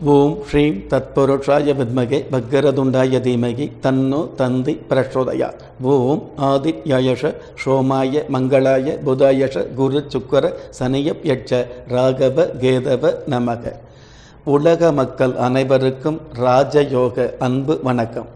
ஓம் ஸ்ரீம் தத்புருஷாய வித்மகே பக்கரதுண்டாய தீமகி தன்னோ தந்தி பிரச்சோதயா ஓம் ஆதித்யாயஷ சோமாய மங்களாய புதாயஷ குரு சுக்கர சனியப் யட்ச ராகவ கேதவ நமக உலக மக்கள் அனைவருக்கும் ராஜயோக அன்பு வணக்கம்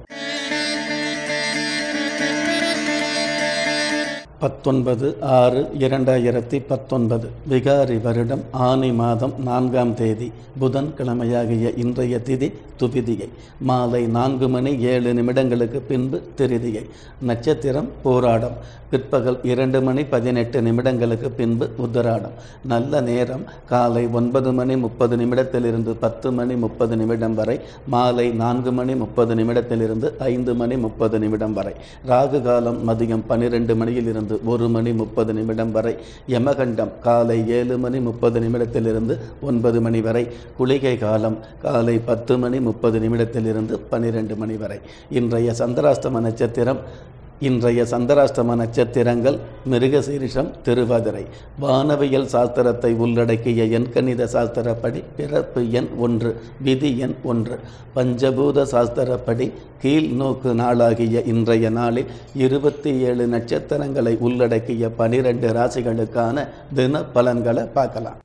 பத்தொன்பது ஆறு இரண்டாயிரத்தி பத்தொன்பது விகாரி வருடம் ஆனி மாதம் நான்காம் தேதி புதன்கிழமையாகிய இன்றைய திதி துபிதியை மாலை நான்கு மணி ஏழு நிமிடங்களுக்கு பின்பு திருதியை நட்சத்திரம் போராடம் பிற்பகல் இரண்டு மணி பதினெட்டு நிமிடங்களுக்கு பின்பு உத்தராடம் நல்ல நேரம் காலை ஒன்பது மணி முப்பது நிமிடத்திலிருந்து பத்து மணி முப்பது நிமிடம் வரை மாலை நான்கு மணி முப்பது நிமிடத்திலிருந்து ஐந்து மணி முப்பது நிமிடம் வரை ராகு காலம் மதியம் பன்னிரெண்டு மணியிலிருந்து ஒரு மணி முப்பது நிமிடம் வரை யமகண்டம் காலை ஏழு மணி முப்பது நிமிடத்திலிருந்து ஒன்பது மணி வரை குளிகை காலம் காலை பத்து மணி முப்பது நிமிடத்திலிருந்து பன்னிரெண்டு மணி வரை இன்றைய சந்திராஷ்டம நட்சத்திரம் இன்றைய சந்திராஷ்டம நட்சத்திரங்கள் மிருகசீரிஷம் திருவாதிரை வானவியல் சாஸ்திரத்தை உள்ளடக்கிய எண்கணித சாஸ்திரப்படி பிறப்பு எண் ஒன்று விதி எண் ஒன்று பஞ்சபூத சாஸ்திரப்படி கீழ் நோக்கு நாளாகிய இன்றைய நாளில் இருபத்தி ஏழு நட்சத்திரங்களை உள்ளடக்கிய பனிரெண்டு ராசிகளுக்கான தின பலன்களை பார்க்கலாம்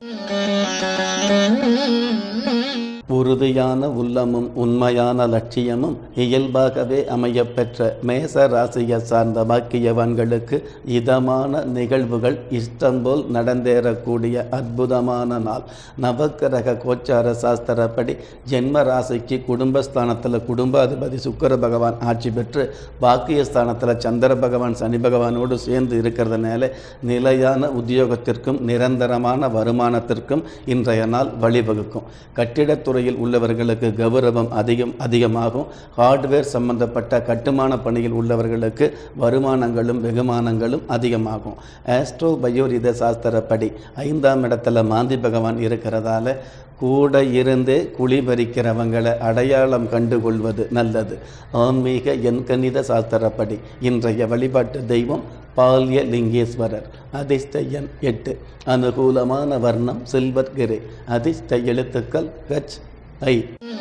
உறுதியான உள்ளமும் உண்மையான லட்சியமும் இயல்பாகவே அமையப்பெற்ற மேச ராசியை சார்ந்த பாக்கியவான்களுக்கு இதமான நிகழ்வுகள் இஷ்டம் போல் நடந்தேறக்கூடிய அற்புதமான நாள் நவக்கிரக கோச்சார சாஸ்திரப்படி ஜென்ம ராசிக்கு குடும்பஸ்தானத்தில் குடும்பாதிபதி சுக்கர பகவான் ஆட்சி பெற்று பாக்கியஸ்தானத்தில் சந்திர பகவான் சனி பகவானோடு சேர்ந்து இருக்கிறதுனால நிலையான உத்தியோகத்திற்கும் நிரந்தரமான வருமானத்திற்கும் இன்றைய நாள் வழிவகுக்கும் கட்டிடத்துறை துறையில் உள்ளவர்களுக்கு கௌரவம் அதிகம் அதிகமாகும் ஹார்ட்வேர் சம்பந்தப்பட்ட கட்டுமான பணியில் உள்ளவர்களுக்கு வருமானங்களும் வெகுமானங்களும் அதிகமாகும் ஆஸ்ட்ரோ பயோரித சாஸ்திரப்படி ஐந்தாம் இடத்துல மாந்தி பகவான் இருக்கிறதால கூட இருந்தே குழி பறிக்கிறவங்களை அடையாளம் கண்டுகொள்வது நல்லது ஆன்மீக எண்கணித சாஸ்திரப்படி இன்றைய வழிபாட்டு தெய்வம் பால்ய லிங்கேஸ்வரர் அதிர்ஷ்ட எண் எட்டு அனுகூலமான வர்ணம் சில்வர் கிரே அதிர்ஷ்ட எழுத்துக்கள் கச் ஐ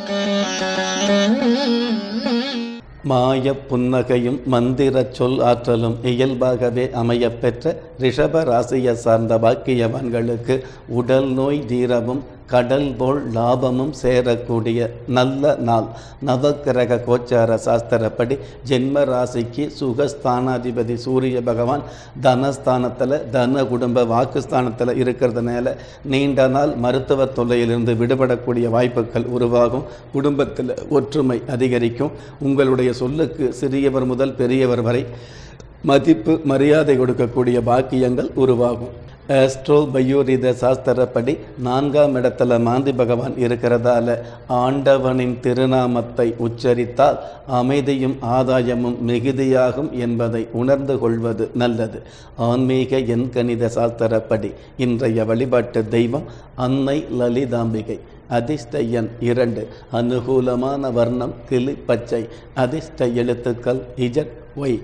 மாய புன்னகையும் மந்திர சொல் ஆற்றலும் இயல்பாகவே அமையப்பெற்ற ரிஷப ராசியை சார்ந்த பாக்கியவான்களுக்கு உடல் நோய் தீரவும் கடல் போல் லாபமும் சேரக்கூடிய நல்ல நாள் நவக்கிரக கோச்சார சாஸ்திரப்படி ஜென்ம ராசிக்கு சுகஸ்தானாதிபதி சூரிய பகவான் தனஸ்தானத்தில் தன குடும்ப வாக்குஸ்தானத்தில் இருக்கிறதுனால நீண்ட நாள் மருத்துவ தொல்லையிலிருந்து விடுபடக்கூடிய வாய்ப்புகள் உருவாகும் குடும்பத்தில் ஒற்றுமை அதிகரிக்கும் உங்களுடைய சொல்லுக்கு சிறியவர் முதல் பெரியவர் வரை மதிப்பு மரியாதை கொடுக்கக்கூடிய பாக்கியங்கள் உருவாகும் ஆஸ்ட்ரோ பயோரித சாஸ்திரப்படி நான்காம் இடத்துல மாந்தி பகவான் இருக்கிறதால ஆண்டவனின் திருநாமத்தை உச்சரித்தால் அமைதியும் ஆதாயமும் மிகுதியாகும் என்பதை உணர்ந்து கொள்வது நல்லது ஆன்மீக எண்கணித சாஸ்திரப்படி இன்றைய வழிபாட்டு தெய்வம் அன்னை லலிதாம்பிகை அதிர்ஷ்ட எண் இரண்டு அனுகூலமான வர்ணம் கிளி பச்சை அதிர்ஷ்ட எழுத்துக்கள் இஜட் ஒய்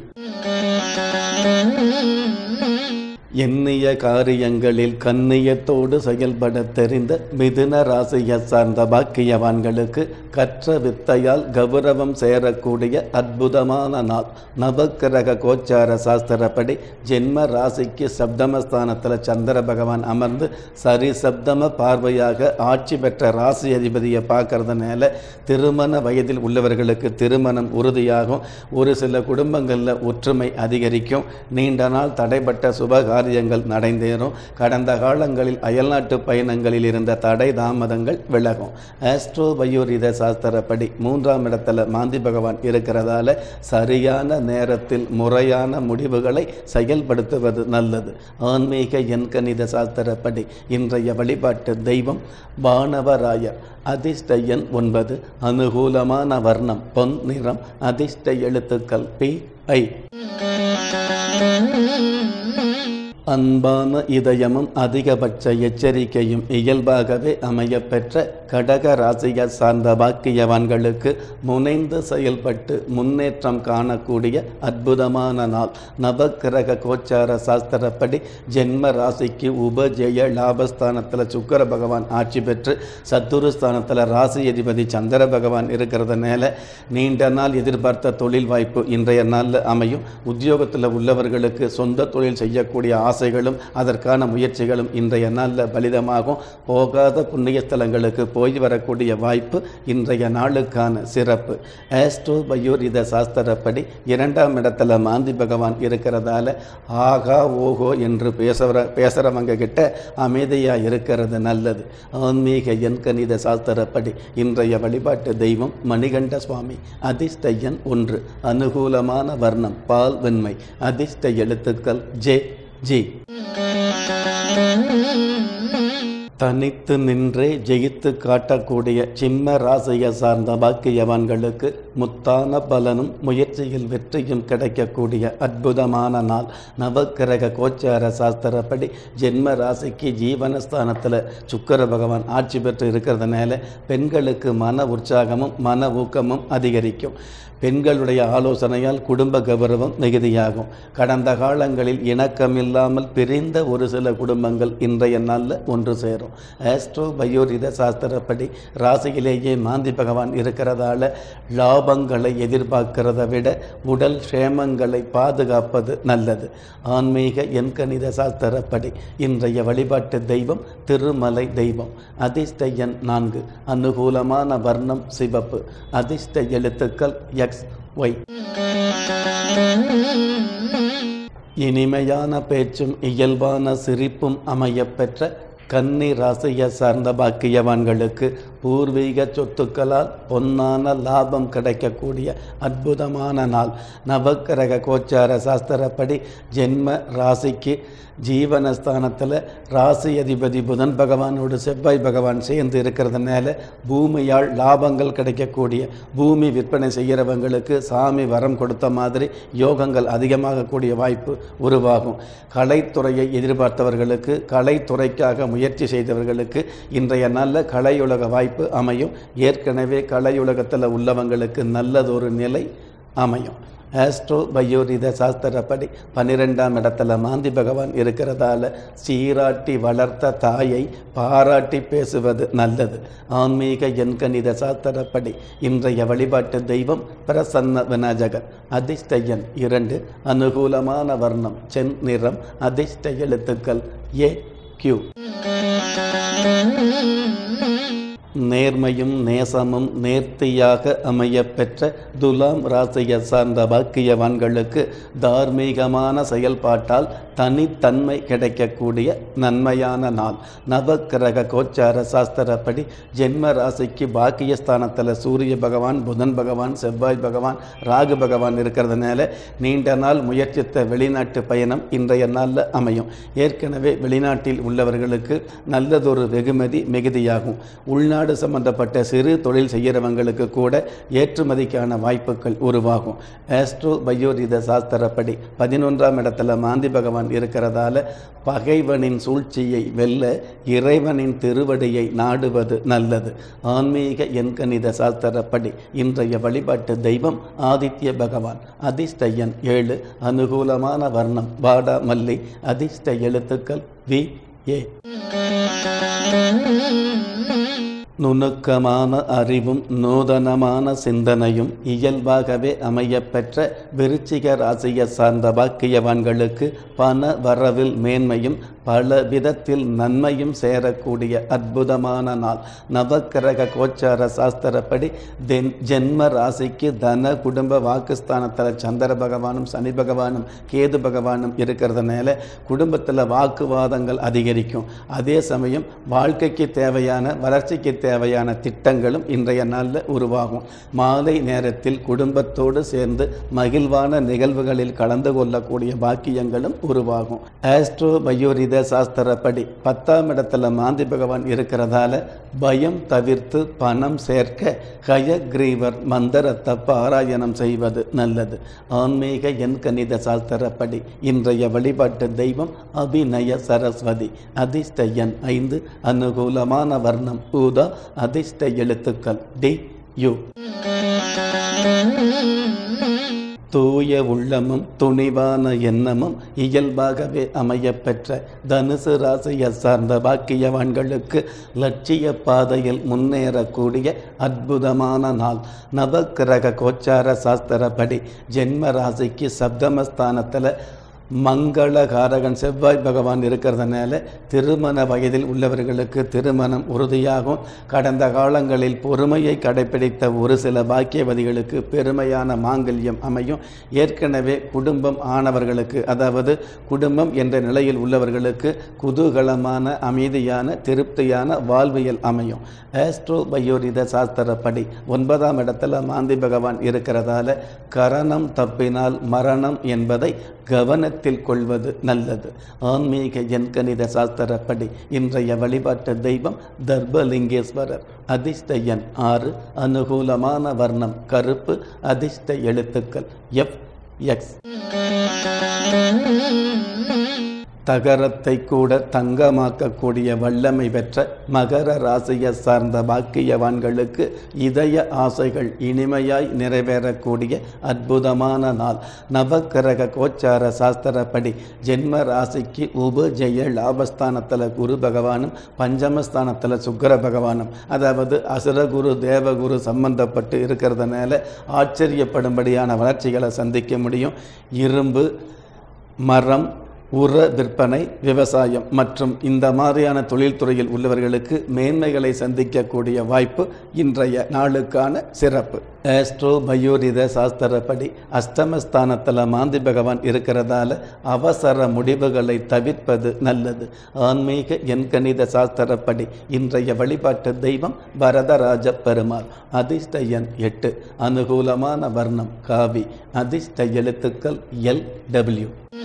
எண்ணிய காரியங்களில் கண்ணியத்தோடு செயல்பட தெரிந்த மிதுன ராசியை சார்ந்த பாக்கியவான்களுக்கு கற்ற வித்தையால் கௌரவம் சேரக்கூடிய அற்புதமான நாள் நவக்கிரக கோச்சார சாஸ்திரப்படி ஜென்ம ராசிக்கு சப்தமஸ்தானத்தில் சந்திர பகவான் அமர்ந்து சரி சப்தம பார்வையாக ஆட்சி பெற்ற ராசி அதிபதியை பார்க்கறதுனால திருமண வயதில் உள்ளவர்களுக்கு திருமணம் உறுதியாகும் ஒரு சில குடும்பங்களில் ஒற்றுமை அதிகரிக்கும் நீண்ட நாள் தடைப்பட்ட சுபகார காரியங்கள் நடைந்தேறும் கடந்த காலங்களில் அயல்நாட்டு பயணங்களில் இருந்த தடை தாமதங்கள் விலகும் ஆஸ்ட்ரோ பயோரித சாஸ்திரப்படி மூன்றாம் இடத்துல மாந்தி பகவான் இருக்கிறதால சரியான நேரத்தில் முறையான முடிவுகளை செயல்படுத்துவது நல்லது ஆன்மீக எண்கணித சாஸ்திரப்படி இன்றைய வழிபாட்டு தெய்வம் பானவராயர் அதிர்ஷ்ட எண் ஒன்பது அனுகூலமான வர்ணம் பொன் நிறம் அதிர்ஷ்ட எழுத்துக்கள் பி ஐ அன்பான இதயமும் அதிகபட்ச எச்சரிக்கையும் இயல்பாகவே அமையப்பெற்ற கடக ராசியை சார்ந்த பாக்கியவான்களுக்கு முனைந்து செயல்பட்டு முன்னேற்றம் காணக்கூடிய அற்புதமான நாள் நவக்கிரக கோச்சார சாஸ்திரப்படி ஜென்ம ராசிக்கு உபஜெய லாபஸ்தானத்தில் சுக்கர பகவான் ஆட்சி பெற்று சத்துருஸ்தானத்தில் ராசி அதிபதி சந்திர பகவான் இருக்கிறதுனால நீண்ட நாள் எதிர்பார்த்த தொழில் வாய்ப்பு இன்றைய நாளில் அமையும் உத்தியோகத்தில் உள்ளவர்களுக்கு சொந்த தொழில் செய்யக்கூடிய ஆசைகளும் அதற்கான முயற்சிகளும் இன்றைய நாளில் பலிதமாகும் போகாத புண்ணிய ஸ்தலங்களுக்கு போய் வரக்கூடிய வாய்ப்பு இன்றைய நாளுக்கான சிறப்பு ஆஸ்ட்ரோ பயோரித சாஸ்திரப்படி இரண்டாம் இடத்துல மாந்தி பகவான் இருக்கிறதால ஆகா ஓஹோ என்று பேசுகிற பேசுகிறவங்க கிட்ட அமைதியாக இருக்கிறது நல்லது ஆன்மீக எண்கணித சாஸ்திரப்படி இன்றைய வழிபாட்டு தெய்வம் மணிகண்ட சுவாமி அதிர்ஷ்ட எண் ஒன்று அனுகூலமான வர்ணம் பால் வெண்மை அதிர்ஷ்ட எழுத்துக்கள் ஜே ஜி தனித்து நின்றே ஜெயித்து காட்டக்கூடிய சிம்ம ராசியை சார்ந்த பாக்கியவான்களுக்கு முத்தான பலனும் முயற்சியில் வெற்றியும் கிடைக்கக்கூடிய அற்புதமான நாள் நவக்கிரக கோச்சார சாஸ்திரப்படி ஜென்ம ராசிக்கு ஜீவனஸ்தானத்தில் சுக்கர பகவான் ஆட்சி பெற்று இருக்கிறதுனால பெண்களுக்கு மன உற்சாகமும் மன ஊக்கமும் அதிகரிக்கும் பெண்களுடைய ஆலோசனையால் குடும்ப கௌரவம் மிகுதியாகும் கடந்த காலங்களில் இணக்கமில்லாமல் பிரிந்த ஒரு சில குடும்பங்கள் இன்றைய நாளில் ஒன்று சேரும் ஆஸ்ட்ரோ பயோரித சாஸ்திரப்படி ராசியிலேயே மாந்தி பகவான் இருக்கிறதால லாபங்களை எதிர்பார்க்கிறத விட உடல் க்ஷேமங்களை பாதுகாப்பது நல்லது ஆன்மீக எண்கணித சாஸ்திரப்படி இன்றைய வழிபாட்டு தெய்வம் திருமலை தெய்வம் அதிர்ஷ்ட எண் நான்கு அனுகூலமான வர்ணம் சிவப்பு அதிர்ஷ்ட எழுத்துக்கள் எக்ஸ் ஒய் இனிமையான பேச்சும் இயல்பான சிரிப்பும் அமையப்பெற்ற கன்னி ராசியை சார்ந்த பாக்கியவான்களுக்கு பூர்வீக சொத்துக்களால் பொன்னான லாபம் கிடைக்கக்கூடிய அற்புதமான நாள் நவக்கிரக கோச்சார சாஸ்திரப்படி ஜென்ம ராசிக்கு ஜீவனஸ்தானத்தில் ராசி அதிபதி புதன் பகவானோடு செவ்வாய் பகவான் சேர்ந்து இருக்கிறதுனால பூமியால் லாபங்கள் கிடைக்கக்கூடிய பூமி விற்பனை செய்கிறவங்களுக்கு சாமி வரம் கொடுத்த மாதிரி யோகங்கள் அதிகமாகக்கூடிய வாய்ப்பு உருவாகும் கலைத்துறையை எதிர்பார்த்தவர்களுக்கு கலைத்துறைக்காக முயற்சி செய்தவர்களுக்கு இன்றைய நல்ல கலையுலக வாய்ப்பு அமையும் ஏற்கனவே கலையுலகத்தில் உள்ளவங்களுக்கு நல்லதொரு நிலை அமையும் ஆஸ்ட்ரோ பயோரித சாஸ்திரப்படி பன்னிரெண்டாம் இடத்துல மாந்தி பகவான் இருக்கிறதால சீராட்டி வளர்த்த தாயை பாராட்டி பேசுவது நல்லது ஆன்மீக எண்கணித சாஸ்திரப்படி இன்றைய வழிபாட்டு தெய்வம் பிரசன்ன விநாயகர் அதிர்ஷ்ட எண் இரண்டு அனுகூலமான வர்ணம் சென் நிறம் அதிர்ஷ்ட எழுத்துக்கள் ஏ கியூ நேர்மையும் நேசமும் நேர்த்தியாக அமையப்பெற்ற துலாம் ராசியை சார்ந்த பாக்கியவான்களுக்கு தார்மீகமான செயல்பாட்டால் தனித்தன்மை கிடைக்கக்கூடிய நன்மையான நாள் நவக்கிரக கோச்சார சாஸ்திரப்படி ஜென்ம ராசிக்கு பாக்கியஸ்தானத்தில் சூரிய பகவான் புதன் பகவான் செவ்வாய் பகவான் ராகு பகவான் இருக்கிறதுனால நீண்ட நாள் முயற்சித்த வெளிநாட்டு பயணம் இன்றைய நாளில் அமையும் ஏற்கனவே வெளிநாட்டில் உள்ளவர்களுக்கு நல்லதொரு வெகுமதி மிகுதியாகும் உள்நாடு சம்பந்தப்பட்ட சிறு தொழில் செய்கிறவங்களுக்கு கூட ஏற்றுமதிக்கான வாய்ப்புகள் உருவாகும் ஆஸ்ட்ரோ பயோரித சாஸ்திரப்படி பதினொன்றாம் இடத்துல மாந்தி பகவான் இருக்கிறதால பகைவனின் சூழ்ச்சியை வெல்ல இறைவனின் திருவடியை நாடுவது நல்லது ஆன்மீக எண்கணித சாஸ்திரப்படி இன்றைய வழிபாட்டு தெய்வம் ஆதித்ய பகவான் அதிர்ஷ்ட எண் ஏழு அனுகூலமான வர்ணம் வாடா மல்லி அதிர்ஷ்ட எழுத்துக்கள் வி ஏ நுணுக்கமான அறிவும் நூதனமான சிந்தனையும் இயல்பாகவே அமையப்பெற்ற விருச்சிக ராசியை சார்ந்த பாக்கியவான்களுக்கு பண வரவில் மேன்மையும் பல விதத்தில் நன்மையும் சேரக்கூடிய அற்புதமான நாள் நவக்கிரக கோச்சார சாஸ்திரப்படி தென் ஜென்ம ராசிக்கு தன குடும்ப வாக்குஸ்தானத்தில் சந்திர பகவானும் சனி பகவானும் கேது பகவானும் இருக்கிறதுனால குடும்பத்தில் வாக்குவாதங்கள் அதிகரிக்கும் அதே சமயம் வாழ்க்கைக்கு தேவையான வளர்ச்சிக்கு தேவையான திட்டங்களும் இன்றைய நாளில் உருவாகும் மாலை நேரத்தில் குடும்பத்தோடு சேர்ந்து மகிழ்வான நிகழ்வுகளில் கலந்து கொள்ளக்கூடிய பாக்கியங்களும் உருவாகும் ஆஸ்ட்ரோ பயோரித சாஸ்திரப்படி பத்தாம் இடத்துல மாந்தி பகவான் இருக்கிறதால பயம் தவிர்த்து பணம் சேர்க்க ஹயக்ரீவர் மந்திரத்தை பாராயணம் செய்வது நல்லது ஆன்மீக எண் கணித சாஸ்திரப்படி இன்றைய வழிபாட்டு தெய்வம் அபிநய சரஸ்வதி அதிர்ஷ்ட எண் ஐந்து அனுகூலமான வர்ணம் ஊதா அதிர்ஷ்ட எழுத்துக்கள் டி யு தூய உள்ளமும் துணிவான எண்ணமும் இயல்பாகவே அமையப்பெற்ற தனுசு ராசியை சார்ந்த பாக்கியவான்களுக்கு லட்சிய பாதையில் முன்னேறக்கூடிய அற்புதமான நாள் நவக்கிரக கோச்சார சாஸ்திரப்படி ஜென்ம ராசிக்கு சப்தமஸ்தானத்தில் மங்களகாரகன் செவ்வாய் பகவான் இருக்கிறதுனால திருமண வயதில் உள்ளவர்களுக்கு திருமணம் உறுதியாகும் கடந்த காலங்களில் பொறுமையை கடைபிடித்த ஒரு சில பாக்கியவதிகளுக்கு பெருமையான மாங்கல்யம் அமையும் ஏற்கனவே குடும்பம் ஆனவர்களுக்கு அதாவது குடும்பம் என்ற நிலையில் உள்ளவர்களுக்கு குதூகலமான அமைதியான திருப்தியான வாழ்வியல் அமையும் ஆஸ்ட்ரோ பயோரித சாஸ்திரப்படி ஒன்பதாம் இடத்துல மாந்தி பகவான் இருக்கிறதால கரணம் தப்பினால் மரணம் என்பதை கவனத்தில் கொள்வது நல்லது ஆன்மீக எண்கணித சாஸ்திரப்படி இன்றைய வழிபாட்டு தெய்வம் தர்பலிங்கேஸ்வரர் அதிர்ஷ்ட எண் ஆறு அனுகூலமான வர்ணம் கருப்பு அதிர்ஷ்ட எழுத்துக்கள் எஃப் எக்ஸ் தகரத்தை கூட தங்கமாக்கக்கூடிய வல்லமை பெற்ற மகர ராசியை சார்ந்த பாக்கியவான்களுக்கு இதய ஆசைகள் இனிமையாய் நிறைவேறக்கூடிய அற்புதமான நாள் நவக்கிரக கோச்சார சாஸ்திரப்படி ஜென்ம ராசிக்கு உபஜெய லாபஸ்தானத்தில் குரு பகவானும் பஞ்சமஸ்தானத்தில் சுக்கர பகவானும் அதாவது அசுரகுரு தேவகுரு சம்பந்தப்பட்டு இருக்கிறதுனால ஆச்சரியப்படும்படியான வளர்ச்சிகளை சந்திக்க முடியும் இரும்பு மரம் உர விற்பனை விவசாயம் மற்றும் இந்த மாதிரியான தொழில்துறையில் உள்ளவர்களுக்கு மேன்மைகளை சந்திக்கக்கூடிய வாய்ப்பு இன்றைய நாளுக்கான சிறப்பு ஆஸ்ட்ரோ பயோரித சாஸ்திரப்படி அஷ்டமஸ்தானத்தில் மாந்தி பகவான் இருக்கிறதால அவசர முடிவுகளை தவிர்ப்பது நல்லது ஆன்மீக எண்கணித சாஸ்திரப்படி இன்றைய வழிபாட்டு தெய்வம் வரதராஜ பெருமாள் அதிர்ஷ்ட எண் எட்டு அனுகூலமான வர்ணம் காவி அதிர்ஷ்ட எழுத்துக்கள் எல் டபிள்யூ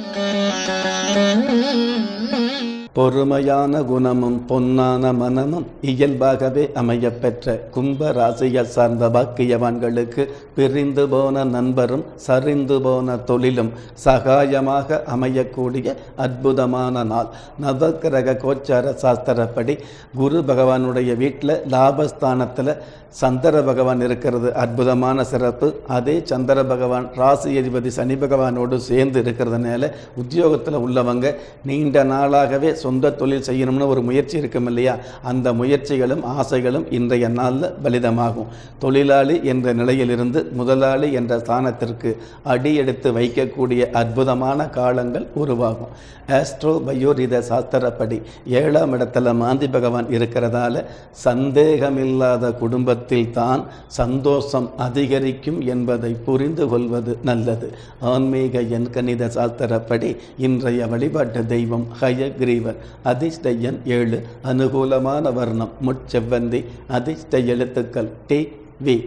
பொறுமையான குணமும் பொன்னான மனமும் இயல்பாகவே அமையப்பெற்ற கும்ப ராசியை சார்ந்த பாக்கியவான்களுக்கு பிரிந்து போன நண்பரும் சரிந்து போன தொழிலும் சகாயமாக அமையக்கூடிய அற்புதமான நாள் நவக்கிரக கோச்சார சாஸ்திரப்படி குரு பகவானுடைய வீட்டில் லாபஸ்தானத்தில் சந்திர பகவான் இருக்கிறது அற்புதமான சிறப்பு அதே சந்திர பகவான் ராசி அதிபதி சனி பகவானோடு சேர்ந்து இருக்கிறதுனால உத்தியோகத்தில் உள்ளவங்க நீண்ட நாளாகவே சொந்த தொழில் செய்யணும்னு ஒரு முயற்சி இருக்கும் இல்லையா அந்த முயற்சிகளும் ஆசைகளும் இன்றைய நாளில் பலிதமாகும் தொழிலாளி என்ற நிலையிலிருந்து முதலாளி என்ற ஸ்தானத்திற்கு அடியெடுத்து வைக்கக்கூடிய அற்புதமான காலங்கள் உருவாகும் ஆஸ்ட்ரோ பயோரித சாஸ்திரப்படி ஏழாம் இடத்துல மாந்தி பகவான் இருக்கிறதால சந்தேகமில்லாத குடும்பத்தில் தான் சந்தோஷம் அதிகரிக்கும் என்பதை புரிந்து கொள்வது நல்லது ஆன்மீக எண்கணித சாஸ்திரப்படி இன்றைய வழிபாட்டு தெய்வம் ஹயக்ரீவர் அதிர்ஷ்ட எண் ஏழு அனுகூலமான வர்ணம் முட்செவ்வந்தி அதிர்ஷ்ட எழுத்துக்கள் டி வி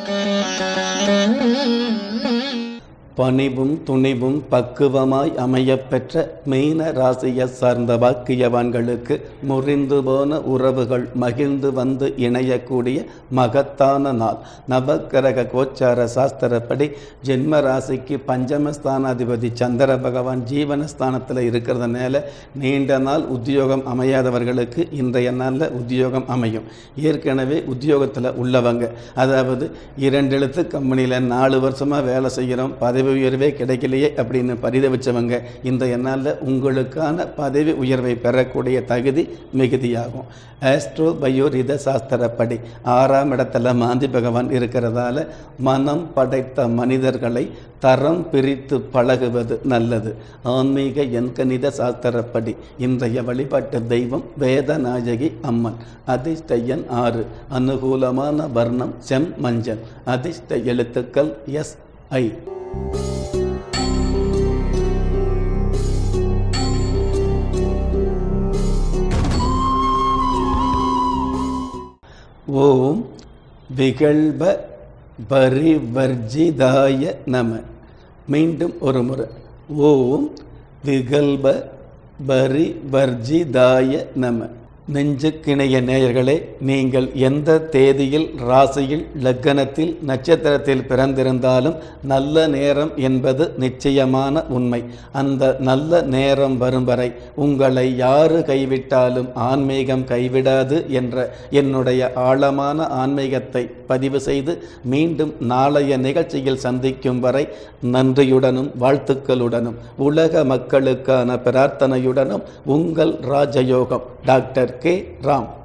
பணிவும் துணிவும் பக்குவமாய் அமையப்பெற்ற மீன ராசியை சார்ந்த பாக்கியவான்களுக்கு முறிந்து போன உறவுகள் மகிழ்ந்து வந்து இணையக்கூடிய மகத்தான நாள் நவக்கிரக கோச்சார சாஸ்திரப்படி ஜென்ம ராசிக்கு பஞ்சமஸ்தானாதிபதி சந்திர பகவான் ஜீவனஸ்தானத்தில் இருக்கிறதுனால நீண்ட நாள் உத்தியோகம் அமையாதவர்களுக்கு இன்றைய நாளில் உத்தியோகம் அமையும் ஏற்கனவே உத்தியோகத்தில் உள்ளவங்க அதாவது இரண்டு எழுத்து கம்பெனியில் நாலு வருஷமாக வேலை செய்கிறோம் பதவி உயர்வே கிடைக்கலையே அப்படின்னு பரிதவிச்சவங்க இன்றைய நாளில் உங்களுக்கான பதவி உயர்வை பெறக்கூடிய தகுதி மிகுதியாகும் ஆஸ்ட்ரோ பயோரித சாஸ்திரப்படி ஆறாம் இடத்துல மாந்தி பகவான் இருக்கிறதால மனம் படைத்த மனிதர்களை தரம் பிரித்து பழகுவது நல்லது ஆன்மீக எண்கணித சாஸ்திரப்படி இன்றைய வழிபாட்டு தெய்வம் வேதநாயகி அம்மன் அதிர்ஷ்ட எண் ஆறு அனுகூலமான வர்ணம் செம் மஞ்சள் அதிர்ஷ்ட எழுத்துக்கள் எஸ் ஐ விகல்ப பரிவர்ஜிதாய நம மீண்டும் ஒரு முறை ஓம் விகல்ப பரிவர்ஜிதாய நம நெஞ்சுக்கிணைய நேயர்களே நீங்கள் எந்த தேதியில் ராசியில் லக்கணத்தில் நட்சத்திரத்தில் பிறந்திருந்தாலும் நல்ல நேரம் என்பது நிச்சயமான உண்மை அந்த நல்ல நேரம் வரும் வரை உங்களை யாரு கைவிட்டாலும் ஆன்மீகம் கைவிடாது என்ற என்னுடைய ஆழமான ஆன்மீகத்தை பதிவு செய்து மீண்டும் நாளைய நிகழ்ச்சியில் சந்திக்கும் வரை நன்றியுடனும் வாழ்த்துக்களுடனும் உலக மக்களுக்கான பிரார்த்தனையுடனும் உங்கள் ராஜயோகம் டாக்டர் கே ராம்